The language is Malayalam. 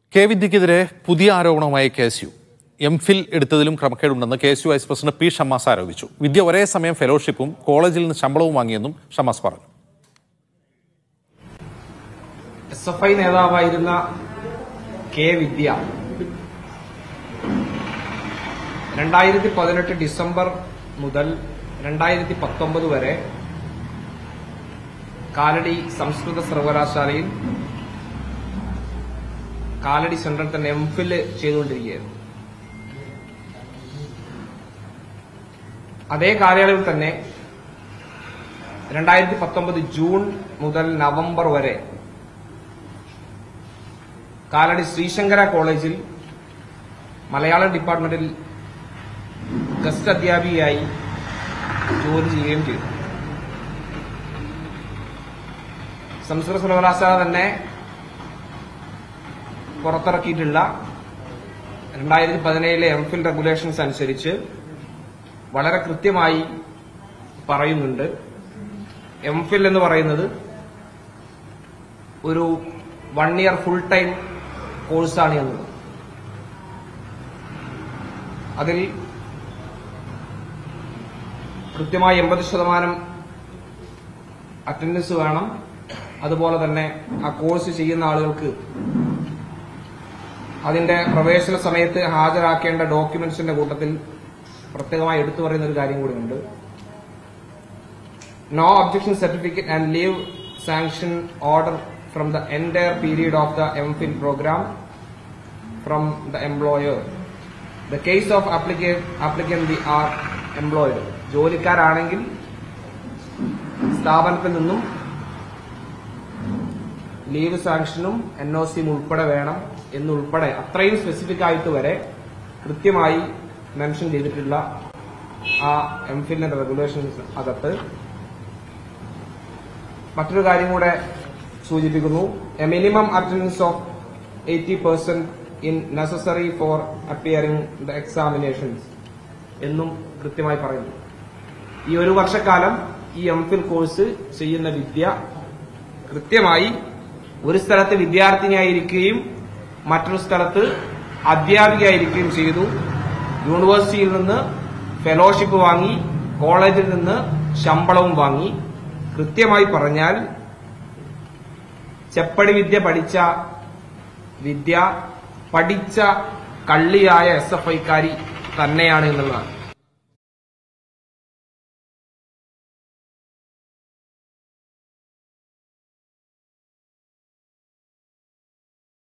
കെ വിദ്യക്കെതിരെ പുതിയ ആരോപണവുമായി K S U M Phil എടുത്തതിലും ക്രമക്കേടുണ്ടെന്ന് K S U vice president P Shammas ആരോപിച്ചു വിദ്യ ഒരേ സമയം ഫെലോഷിപ്പും കോളേജിൽ നിന്ന് ശമ്പളവും വാങ്ങിയെന്നും ഷമ്മാസ് പറഞ്ഞു എസ് എഫ് ഐ നേതാവായിരുന്ന കെ വിദ്യ രണ്ടായിരത്തി പതിനെട്ട് ഡിസംബർ മുതൽ രണ്ടായിരത്തി പത്തൊമ്പത് വരെ കാലടി സംസ്കൃത സർവകലാശാലയിൽ കാലടി സെന്ററിൽ തന്നെ എം ഫിൽ ചെയ്തുകൊണ്ടിരിക്കുകയായിരുന്നു അതേ കാലയളവിൽ തന്നെ രണ്ടായിരത്തി പത്തൊമ്പത് ജൂൺ മുതൽ നവംബർ വരെ കാലടി ശ്രീശങ്കര കോളേജിൽ മലയാളം ഡിപ്പാർട്ട്മെന്റിൽ ഗസ്റ്റ് അധ്യാപികയായി ജോലി ചെയ്യുകയും ചെയ്തു സംസ്കൃത സർവകലാശാല തന്നെ പുറത്തിറക്കിയിട്ടുള്ള രണ്ടായിരത്തി പതിനേഴിലെ എം ഫിൽ റെഗുലേഷൻസ് അനുസരിച്ച് വളരെ കൃത്യമായി പറയുന്നുണ്ട് എം ഫിൽ എന്ന് പറയുന്നത് ഒരു വൺ ഇയർ ഫുൾ ടൈം കോഴ്സാണ് എന്നത് അതിൽ കൃത്യമായി എൺപത് ശതമാനം അറ്റൻഡൻസ് വേണം അതുപോലെ തന്നെ ആ കോഴ്സ് ചെയ്യുന്ന ആളുകൾക്ക് അതിന്റെ പ്രവേശന സമയത്ത് ഹാജരാക്കേണ്ട ഡോക്യുമെന്റ്സിന്റെ കൂട്ടത്തിൽ പ്രത്യേകമായി എടുത്തു പറയുന്ന ഒരു കാര്യം കൂടിയുണ്ട് no objection certificate and leave sanction order from the entire period of the M Phil programme from the employer the case of applicant the are employed ജോലിക്കാരാണെങ്കിൽ സ്ഥാപനത്തിൽ നിന്നും ലീവ് സാങ്ഷനും എൻ ഒ സിയും ഉൾപ്പെടെ വേണം എന്നുൾപ്പെടെ അത്രയും സ്പെസിഫിക് ആയിട്ട് വരെ കൃത്യമായി മെൻഷൻ ചെയ്തിട്ടുള്ള ആ എം ഫിലിന്റെ റെഗുലേഷൻസ് അകത്ത് മറ്റൊരു കാര്യം കൂടെ സൂചിപ്പിക്കുന്നു a minimum attendance of eighty percent in necessary for appearing the examinations എന്നും കൃത്യമായി പറയുന്നു ഈ ഒരു വർഷക്കാലം ഈ എം ഫിൽ കോഴ്സ് ചെയ്യുന്ന വിദ്യ കൃത്യമായി ഒരു സ്ഥലത്ത് വിദ്യാർത്ഥിനിയായിരിക്കുകയും മറ്റൊരു സ്ഥലത്ത് അധ്യാപികയായിരിക്കുകയും ചെയ്തു യൂണിവേഴ്സിറ്റിയിൽ നിന്ന് ഫെലോഷിപ്പ് വാങ്ങി കോളേജിൽ നിന്ന് ശമ്പളവും വാങ്ങി കൃത്യമായി പറഞ്ഞാൽ ചെപ്പടി വിദ്യ പഠിച്ച വിദ്യ പഠിച്ച കള്ളിയായ എസ് എഫ് ഐക്കാരി തന്നെയാണ് എന്നുള്ളതാണ്